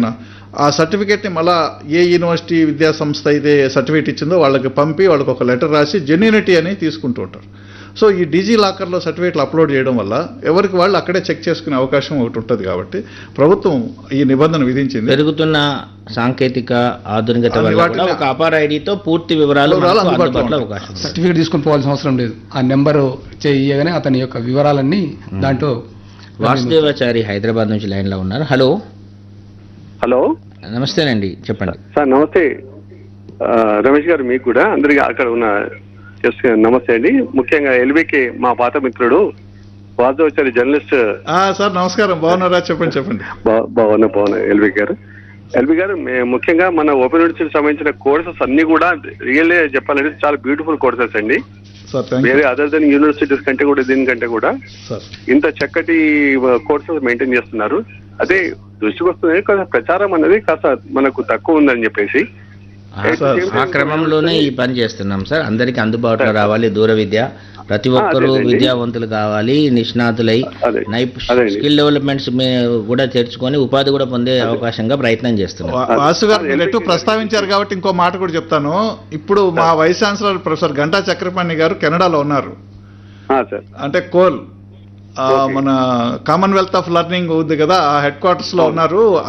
లెక్కన ఆ సర్టిఫికేట్ని మళ్ళా ఏ యూనివర్సిటీ విద్యా సంస్థ అయితే సర్టిఫికేట్ ఇచ్చిందో వాళ్ళకి పంపి వాళ్ళకి ఒక లెటర్ రాసి జెన్యూనిటీ అని తీసుకుంటూ ఉంటారు సో ఈ డిజీ లాకర్లో సర్టిఫికేట్లు అప్లోడ్ చేయడం వల్ల ఎవరికి వాళ్ళు అక్కడే చెక్ చేసుకునే అవకాశం ఒకటి ఉంటుంది కాబట్టి ప్రభుత్వం ఈ నిబంధన విధించింది పెరుగుతున్న సాంకేతిక ఆధునికత అన్ని వల్ల కూడా వాటిని- ఒక అపార్ ఐడితో పూర్తి వివరాలు వివరాలు మనకు అందుబాటులో అందుబాటులో ఉంటాయి. అవకాశం ఉంది. సర్టిఫికేట్ తీసుకొని పోవాల్సిన అవసరం లేదు ఆ నెంబరు చేయగానే అతని యొక్క వివరాలన్నీ దాంట్లో వాసుదేవాచారి హైదరాబాద్ నుంచి లైన్ లో ఉన్నారు హలో హలో నమస్తేనండి చెప్పండి సార్ నమస్తే ఆ, రమేష్ గారు మీకు కూడా అందరికి అక్కడ ఉన్న జస్ట్ నమస్తే అండి ముఖ్యంగా ఎల్బీకి మా పాత మిత్రుడు వాసవచారి జర్నలిస్ట్ ఆ, సార్ నమస్కారం బాగున్నారా చెప్పండి చెప్పండి బా- బాగున్నా బాగున్నా ఎల్బీ గారు ఎల్బీ గారు మే- ముఖ్యంగా మన ఓపెన్ యూనివర్సిటీకి సంబంధించిన కోర్సెస్ అన్ని కూడా రియల్లీ చెప్పాలంటే చాలా బ్యూటిఫుల్ కోర్సెస్ అండి సార్ థ్యాంక్ యూ వేరే అదర్ దెన్ యూనివర్సిటీస్ కంటే కూడా దీనికంటే కూడా సార్ ఇంత చక్కటి కోర్సెస్ మెయింటైన్ చేస్తున్నారు అదే దృష్టికి వస్తుంది కాస్త ప్రచారం అనేది కాస్త మనకు తక్కువ ఉందని చెప్పేసి ఆ- సార్, ఆ క్రమంలోనే ఈ పని చేస్తున్నాం సార్ అందరికి అందుబాటులో రావాలి దూర విద్య ప్రతి ఒక్కరూ అదేనండి. విద్యావంతులు కావాలి నిష్ణాతులై అదే. నైప్ అదేండి. స్కిల్ డెవలప్మెంట్స్ కూడా తెరుచుకొని ఉపాధి కూడా పొందే అవకాశంగా ప్రయత్నం చేస్తున్నాం వా- వాసు గారు మీరు ఎటు ప్రస్తావించారు కాబట్టి ఇంకో మాట కూడా చెప్తాను ఇప్పుడు మా vice chancellor professor Ganta Chakrapani గారు కెనడాలో ఉన్నారు ఆ, సార్ అంటే కోల్ ఆ, మన కామన్వెల్త్ ఆఫ్ లెర్నింగ్ ఉంది కదా ఆ హెడ్ క్వార్టర్స్ లో ఉన్నారు